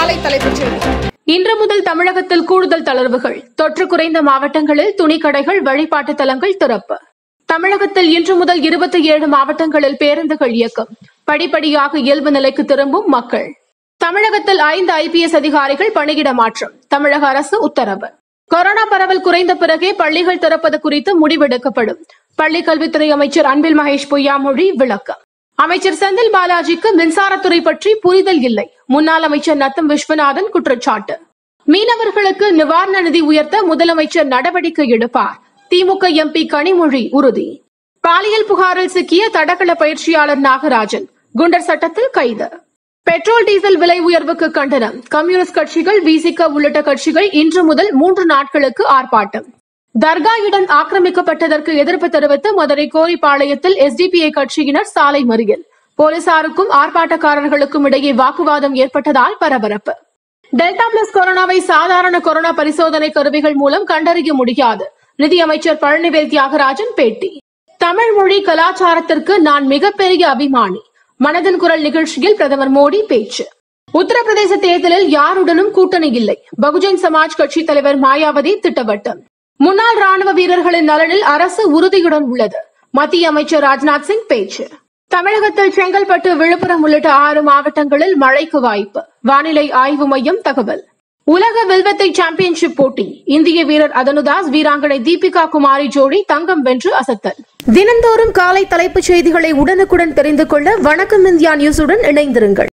காலை தலைப்புச் செய்திகள் இன்று முதல் தமிழகத்தில் கூடுதல் தளர்வுகள் தொற்று குறைந்த மாவட்டங்களில் துணிக்கடைகள் வழிபாட்டு தலங்கள் திறப்பு தமிழகத்தில் இன்று முதல் இருபத்தி ஏழு மாவட்டங்களில் பேருந்துகள் இயக்கம் படிப்படியாக இயல்பு நிலைக்கு திரும்பும் மக்கள் தமிழகத்தில் ஐந்து ஐபிஎஸ் அதிகாரிகள் பணியிட மாற்றம் தமிழக அரசு உத்தரவு கொரோனா பரவல் குறைந்த பிறகே பள்ளிகள் திறப்பது குறித்து முடிவெடுக்கப்படும் பள்ளிக் கல்வித்துறை அமைச்சர் அன்பில் மகேஷ் பொய்யாமொழி விளக்கம் அமைச்சர் செந்தில் பாலாஜிக்கு மின்சாரத்துறை பற்றி புரிதல் இல்லை முன்னாள் அமைச்சர் நத்தம் விஸ்வநாதன் குற்றச்சாட்டு மீனவர்களுக்கு நிவாரண நிதி உயர்த்த முதலமைச்சர் நடவடிக்கை எடுப்பார் திமுக எம்பி கனிமொழி உறுதி பாலியல் புகாரில் சிக்கிய தடகள பயிற்சியாளர் நாகராஜன் குண்டர் சட்டத்தில் கைது பெட்ரோல் டீசல் விலை உயர்வுக்கு கண்டனம் கம்யூனிஸ்ட் கட்சிகள் விசிக உள்ளிட்ட கட்சிகள் இன்று முதல் மூன்று நாட்களுக்கு ஆர்ப்பாட்டம் தர்கா இடம் ஆக்கிரமிக்கப்பட்டதற்கு எதிர்ப்பு தெரிவித்து மதுரை கோரிப்பாளையத்தில் எஸ்டிபிஐ கட்சியினர் சாலை மறியல் போலீசாருக்கும் ஆர்ப்பாட்டக்காரர்களுக்கும் இடையே வாக்குவாதம் ஏற்பட்டதால் பரபரப்பு டெல்டா பிளஸ் கொரோனாவை சாதாரண கொரோனா பரிசோதனை கருவிகள் மூலம் கண்டறிய முடியாது நிதியமைச்சர் பழனிவேல் தியாகராஜன் பேட்டி தமிழ் மொழி கலாச்சாரத்திற்கு நான் மிகப்பெரிய அபிமானி மனதின் குரல் நிகழ்ச்சியில் பிரதமர் மோடி பேச்சு உத்தரப்பிரதேச தேர்தலில் யாருடனும் கூட்டணி இல்லை பகுஜன் சமாஜ் கட்சி தலைவர் மாயாவதி திட்டவட்டம் முன்னாள் ராணுவ வீரர்களின் நலனில் அரசு உறுதியுடன் உள்ளது மத்திய அமைச்சர் ராஜ்நாத் சிங் பேச்சு தமிழகத்தில் செங்கல்பட்டு விழுப்புரம் உள்ளிட்ட ஆறு மாவட்டங்களில் மழைக்கு வாய்ப்பு வானிலை ஆய்வு மையம் தகவல் உலக வில்வத்தை சாம்பியன்ஷிப் போட்டி இந்திய வீரர் அதனுதாஸ் வீராங்கனை தீபிகா குமாரி ஜோடி தங்கம் வென்று அசத்தல் தினந்தோறும் காலை தலைப்புச் செய்திகளை உடனுக்குடன் தெரிந்து கொள்ள வணக்கம் இந்தியா நியூஸுடன் இணைந்திருங்கள்